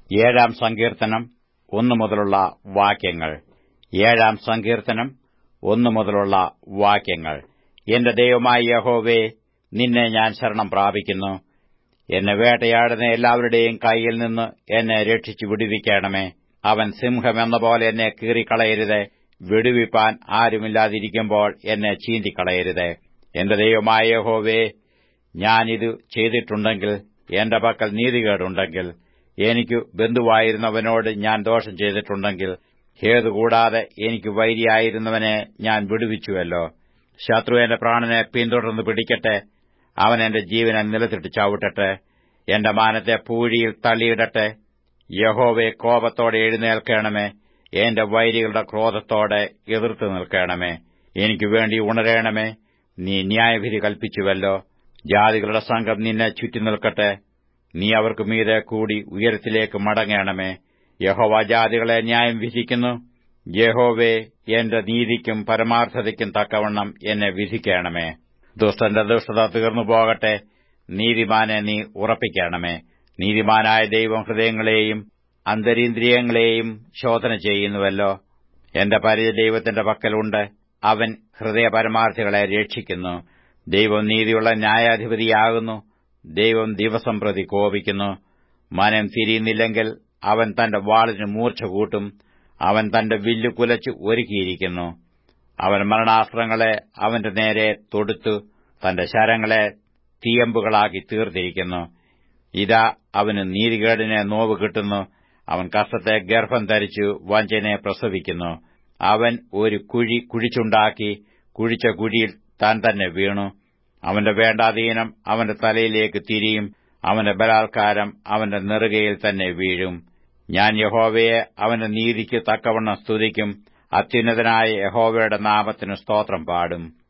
ഏഴാം സങ്കീർത്തനം ഒന്നു മുതലുള്ള വാക്യങ്ങൾ ഏഴാം സങ്കീർത്തനം ഒന്നു മുതലുള്ള വാക്യങ്ങൾ എന്റെ ദൈവമായ യഹോവേ നിന്നെ ഞാൻ ശരണം പ്രാപിക്കുന്നു എന്നെ വേട്ടയാടുന്ന എല്ലാവരുടെയും കൈയിൽ നിന്ന് എന്നെ രക്ഷിച്ചു വിടുവിക്കണമേ അവൻ സിംഹമെന്ന പോലെ എന്നെ കീറിക്കളയരുത് വിടുവിപ്പാൻ ആരുമില്ലാതിരിക്കുമ്പോൾ എന്നെ ചീന്തിക്കളയരുത് എന്റെ ദൈവമായ യഹോവേ ഞാനിത് ചെയ്തിട്ടുണ്ടെങ്കിൽ എന്റെ പക്കൽ നീതികേടുണ്ടെങ്കിൽ എനിക്ക് ബന്ധുവായിരുന്നവനോട് ഞാൻ ദോഷം ചെയ്തിട്ടുണ്ടെങ്കിൽ ഹേതുകൂടാതെ എനിക്ക് വൈരിയായിരുന്നവനെ ഞാൻ വിടുവിച്ചുവല്ലോ ശത്രു എന്റെ പ്രാണനെ പിന്തുടർന്ന് പിടിക്കട്ടെ അവൻ എന്റെ ജീവനെ നിലത്തിട്ട് ചവിട്ടട്ടെ എന്റെ മാനത്തെ പൂഴിയിൽ തള്ളിയിടട്ടെ യഹോവെ കോപത്തോടെ എഴുന്നേൽക്കണമേ എന്റെ വൈരികളുടെ ക്രോധത്തോടെ എതിർത്ത് നിൽക്കണമേ എനിക്ക് വേണ്ടി ഉണരണമേ നീ ന്യായവിധി കൽപ്പിച്ചുവല്ലോ ജാതികളുടെ സംഘം നിന്നെ ചുറ്റി നിൽക്കട്ടെ നീ അവർക്ക് മീതെ കൂടി ഉയരത്തിലേക്ക് മടങ്ങണമേ യഹോവ ജാതികളെ ന്യായം വിധിക്കുന്നു യഹോവേ എന്റെ നീതിക്കും പരമാർത്ഥതയ്ക്കും തക്കവണ്ണം എന്നെ വിധിക്കണമേ ദുഷ്ടന്റെ ദുഷ്ടത തീർന്നു പോകട്ടെ നീതിമാനെ നീ ഉറപ്പിക്കണമേ നീതിമാനായ ദൈവം ഹൃദയങ്ങളെയും അന്തരീന്ദ്രിയങ്ങളെയും ശോധന ചെയ്യുന്നുവല്ലോ എന്റെ പരിച ദൈവത്തിന്റെ പക്കലുണ്ട് അവൻ ഹൃദയപരമാർത്ഥികളെ രക്ഷിക്കുന്നു ദൈവം നീതിയുള്ള ന്യായാധിപതിയാകുന്നു ദൈവം ദിവസം പ്രതി കോപിക്കുന്നു മനം തിരിയുന്നില്ലെങ്കിൽ അവൻ തന്റെ വാളിന് മൂർച്ച കൂട്ടും അവൻ തന്റെ വില്ലു കുലച്ച് ഒരുക്കിയിരിക്കുന്നു അവൻ മരണാസ്ത്രങ്ങളെ അവന്റെ നേരെ തൊടുത്തു തന്റെ ശരങ്ങളെ തീയമ്പുകളാക്കി തീർത്തിരിക്കുന്നു ഇതാ അവന് നീതികേടിനെ നോവ് കിട്ടുന്നു അവൻ കഷ്ടത്തെ ഗർഭം ധരിച്ചു വഞ്ചനെ പ്രസവിക്കുന്നു അവൻ ഒരു കുഴി കുഴിച്ചുണ്ടാക്കി കുഴിച്ച കുഴിയിൽ താൻ തന്നെ വീണു അവന്റെ വേണ്ടാധീനം അവന്റെ തലയിലേക്ക് തിരിയും അവന്റെ ബലാത്കാരം അവന്റെ നെറുകയിൽ തന്നെ വീഴും ഞാൻ യഹോവയെ അവന്റെ നീതിക്ക് തക്കവണ്ണം സ്തുതിക്കും അത്യുന്നതനായ യഹോവയുടെ നാമത്തിന് സ്തോത്രം പാടും